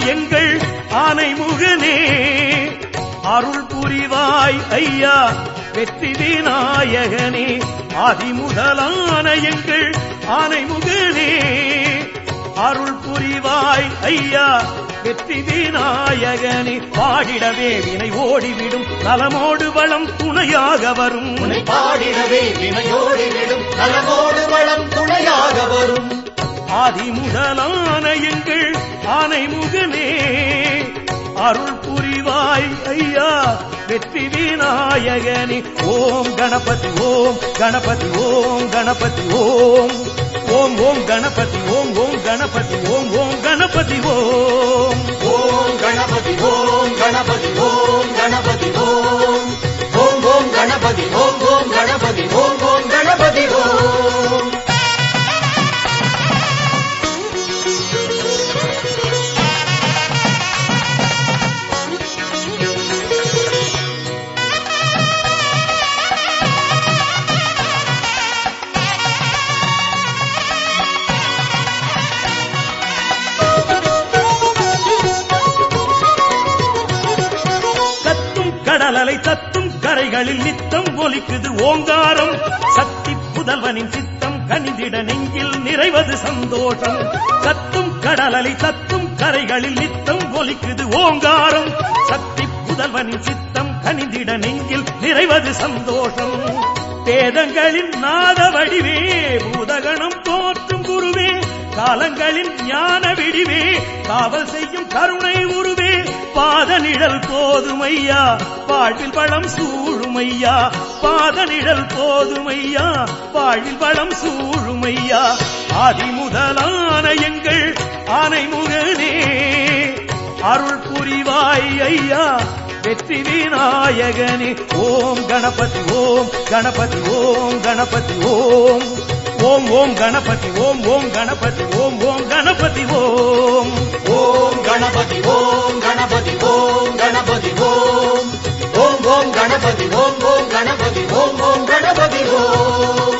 எங்கள் ஆனைமுகனே அருள் புரிவாய் ஐயா வெற்றி விநாயகனே ஆதிமுதலான எங்கள் ஆனைமுகனே அருள் புரிவாய் ஐயா வெற்றி விநாயகனே பாடிடவே வினை ஓடிவிடும் நலமோடு வளம் துணையாக வரும் உன்னை பாடிடவே வினையோடி விடும் நலமோடு வளம் துணையாக வரும் ஆதிமுதலான எங்கள் ஆனைமுகனே அருள் புரிவாய் ஐயா வெற்றி விநாயகனே ஓம் கணபதி ஓம் கணபதி ஓம் கணபதி ஓம் ஓம் ஓம் கணபதி ஓம் ஓம் கணபதி ஓம் ஓம் கணபதி ஓம் ஓம் கணபதி ஓம் கணபதி ஓம் கணபதி ஓம் ஓம் ஓம் கணபதி ஓம் ஓம் கணபதி ஓம் ஓம் கணபதி ஓம் கத்தும் கடலலை தத்தும் கரைகளில் நித்தம் ஒலிக்குது ஓங்காரம் சக்தி புதல்வனின் சித்தம் கனிந்திட நெஞ்சில் நிறைவது சந்தோஷம் கத்தும் கடலலை தத்தும் கரைகளில் நித்தம் ஒலிக்குது ஓங்காரம் சக்தி புதல்வனின் சித்தம் கனிந்திட நெஞ்சில் நிறைவது சந்தோஷம் வேதங்களின் நாத வடிவே பூதகணம் போற்றும் குருவே காலங்களின் ஞான விடிவே காவல் செய்யும் கருணை உருவே பாத நிழல் போதுமையா வாழ்வில் வளம் சூழுமையா பாத நிழல் போதுமையா வாழ்வில் வளம் சூழுமையா ஆதிமுதலான எங்கள் ஆனைமுகனே அருள் புரிவாய் ஐயா வெற்றி விநாயகனே ஓம் கணபதி ஓம் கணபதி ஓம் கணபதி ஓம் ஓம் ஓம் கணபதி ஓம் ஓம் கணபதி ஓம் ஓம் கணபதி ஓம் ஓம் கணபதி ஓம் கணபதி ஓம் கணபதி ஓம் ஓம் ஓம் கணபதி ஓம் ஓம் கணபதி ஓம் ஓம் கணபதி ஓம்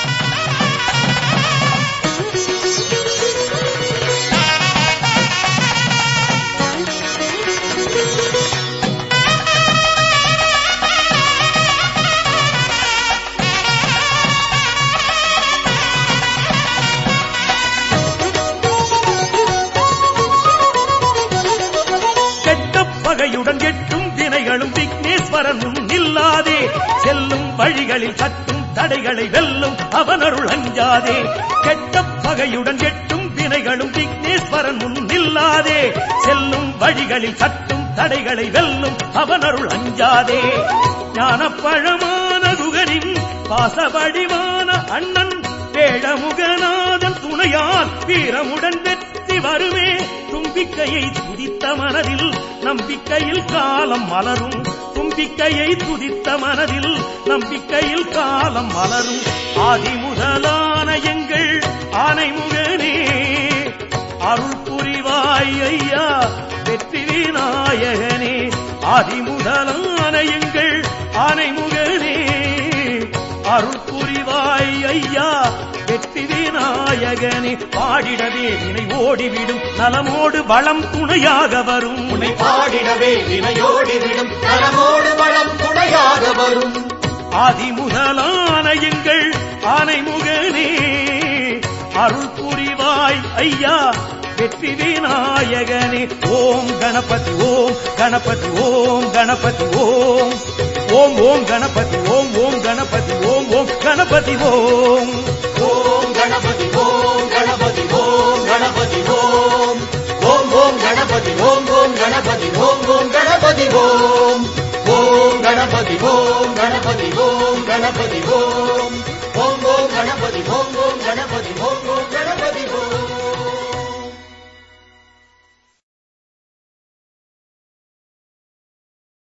கெட்ட பகையுடன் எட்டும் தினைகளும் விக்னேஸ்வரன் முன் நில்லாதே செல்லும் வழிகளில் கட்டும் தடைகளை வெல்லும் அவனருள் அஞ்சாதே கெட்ட பகையுடன் எட்டும் வினைகளும் விக்னேஸ்வரன் முன் நில்லாதே செல்லும் வழிகளில் கட்டும் தடைகளை வெல்லும் அவனருள் அஞ்சாதே ஞானப்பழமான குகனின் பாசவடிவான அண்ணன் வேடமுகநாதன் துணையால் வீரமுடன் வெற்றி வருமே தும்பிக்கையை துதித்த மனதில் நம்பிக்கையில் காலம் மலரும் தும்பிக்கையை துதித்த மனதில் நம்பிக்கையில் காலம் மலரும் ஆதிமுதலான எங்கள் ஆனைமுகனே அருள் புரிவாய் ஐயா வெற்றி விநாயகனே ஆதிமுதலான எங்கள் ஆனைமுகனே அருள் புரிவாய் ஐயா வெற்றி விநாயகனே பாடிடவே வினை ஓடிவிடும் நலமோடு வளம் துணையாக வரும் உன்னை பாடிடவே வினையோடி விடும் நலமோடு வளம் துணையாக வரும் ஆதிமுதலான எங்கள் ஆனைமுகனே அருள் புரிவாய் ஐயா வெற்றி விநாயகனே ஓம் கணபதி ஓம் கணபதி ஓம் கணபதி ஓம் ஓம் ஓம் கணபதி ஓம் ஓம் கணபதி ஓம் ஓம் கணபதி ஓம் ஓம் கணபதி ஓம் கணபதி ஓம் கணபதி ஓம் ஓம் ஓம் கணபதி ஓம் ஓம் கணபதி ஓம் ஓம் கணபதி ஓம் ஓம் கணபதி ஓம் கணபதி ஓம் கணபதி ஓம் ஓம்